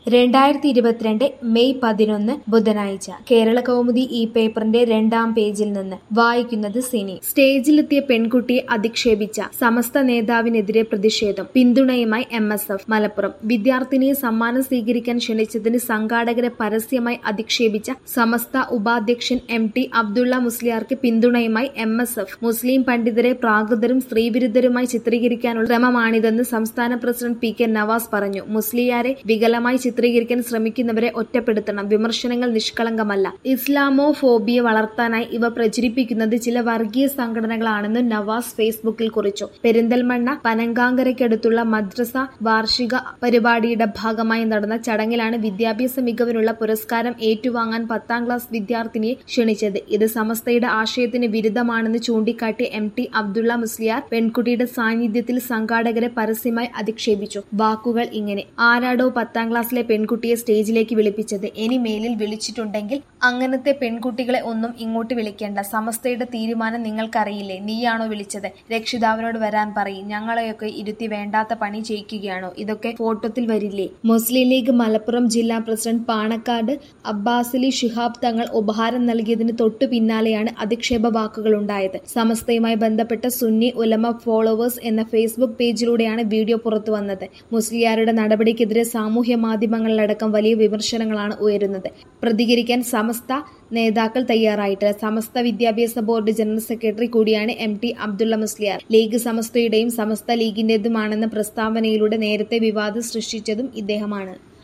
രണ്ടായിരത്തി ഇരുപത്തിരണ്ട് മെയ് പതിനൊന്ന് ബുധനാഴ്ച കേരള കൗമുദി ഈ പേപ്പറിന്റെ രണ്ടാം പേജിൽ നിന്ന് വായിക്കുന്നത് സിനി സ്റ്റേജിലെത്തിയ പെൺകുട്ടിയെ അധിക്ഷേപിച്ച സമസ്ത നേതാവിനെതിരെ പ്രതിഷേധം പിന്തുണയുമായി എം എസ് എഫ് മലപ്പുറം വിദ്യാർത്ഥിനിയെ സമ്മാനം സ്വീകരിക്കാൻ ക്ഷണിച്ചതിന് സംഘാടകരെ പരസ്യമായി അധിക്ഷേപിച്ച സമസ്ത ഉപാധ്യക്ഷൻ എം ടി അബ്ദുള്ള മുസ്ലിയാർക്ക് പിന്തുണയുമായി എം എസ് എഫ് മുസ്ലിം പണ്ഡിതരെ പ്രാകൃതരും സ്ത്രീവിരുദ്ധരുമായി ചിത്രീകരിക്കാനുള്ള ശ്രമമാണിതെന്ന് സംസ്ഥാന പ്രസിഡന്റ് പി കെ നവാസ് പറഞ്ഞു മുസ്ലിയാരെ വികലമായി ചിത്രീകരിക്കാൻ ശ്രമിക്കുന്നവരെ ഒറ്റപ്പെടുത്തണം വിമർശനങ്ങൾ നിഷ്കളങ്കമല്ല ഇസ്ലാമോ ഫോബിയ വളർത്താനായി ഇവ പ്രചരിപ്പിക്കുന്നത് ചില വർഗീയ സംഘടനകളാണെന്ന് നവാസ് ഫേസ്ബുക്കിൽ കുറിച്ചു പെരിന്തൽമണ്ണ പനങ്കാങ്കരയ്ക്കടുത്തുള്ള മദ്രസ വാർഷിക പരിപാടിയുടെ ഭാഗമായി നടന്ന ചടങ്ങിലാണ് വിദ്യാഭ്യാസ മികവിനുള്ള പുരസ്കാരം ഏറ്റുവാങ്ങാൻ പത്താം ക്ലാസ് വിദ്യാർത്ഥിനിയെ ക്ഷണിച്ചത് ഇത് സമസ്തയുടെ ആശയത്തിന് വിരുദ്ധമാണെന്ന് ചൂണ്ടിക്കാട്ടി എം ടി അബ്ദുള്ള മുസ്ലിയാർ പെൺകുട്ടിയുടെ സാന്നിധ്യത്തിൽ സംഘാടകരെ പരസ്യമായി അധിക്ഷേപിച്ചു വാക്കുകൾ ഇങ്ങനെ ആരാടോ പത്താം ക്ലാസ്സിലെ പെൺകുട്ടിയെ സ്റ്റേജിലേക്ക് വിളിപ്പിച്ചത് ഇനി മേലിൽ വിളിച്ചിട്ടുണ്ടെങ്കിൽ അങ്ങനത്തെ പെൺകുട്ടികളെ ഒന്നും ഇങ്ങോട്ട് വിളിക്കേണ്ട സമസ്തയുടെ തീരുമാനം നിങ്ങൾക്കറിയില്ലേ നീയാണോ വിളിച്ചത് രക്ഷിതാവിനോട് വരാൻ പറയും ഞങ്ങളെയൊക്കെ ഇരുത്തി വേണ്ടാത്ത പണി ചെയ്യിക്കുകയാണോ ഇതൊക്കെ ഫോട്ടോത്തിൽ വരില്ലേ മുസ്ലിം ലീഗ് മലപ്പുറം ജില്ലാ പ്രസിഡന്റ് പാണക്കാട് അബ്ബാസിലി ഷിഹാബ് തങ്ങൾ ഉപഹാരം നൽകിയതിന് തൊട്ടു പിന്നാലെയാണ് അധിക്ഷേപ വാക്കുകൾ ഉണ്ടായത് സമസ്തയുമായി ബന്ധപ്പെട്ട സുന്നി ഉലമ ഫോളോവേഴ്സ് എന്ന ഫേസ്ബുക്ക് പേജിലൂടെയാണ് വീഡിയോ പുറത്തു വന്നത് മുസ്ലിയാരുടെ നടപടിക്കെതിരെ സാമൂഹ്യ മാധ്യമങ്ങളിലടക്കം വലിയ വിമർശനങ്ങളാണ് ഉയരുന്നത് പ്രതികരിക്കാൻ സമസ്ത നേതാക്കൾ തയ്യാറായിട്ടില്ല സമസ്ത വിദ്യാഭ്യാസ ബോർഡ് ജനറൽ സെക്രട്ടറി കൂടിയാണ് M T Abdulla Musliyar league സമസ്തയുടെയും സമസ്ത ലീഗിന്റേതുമാണെന്ന പ്രസ്താവനയിലൂടെ നേരത്തെ വിവാദം സൃഷ്ടിച്ചതും ഇദ്ദേഹമാണ്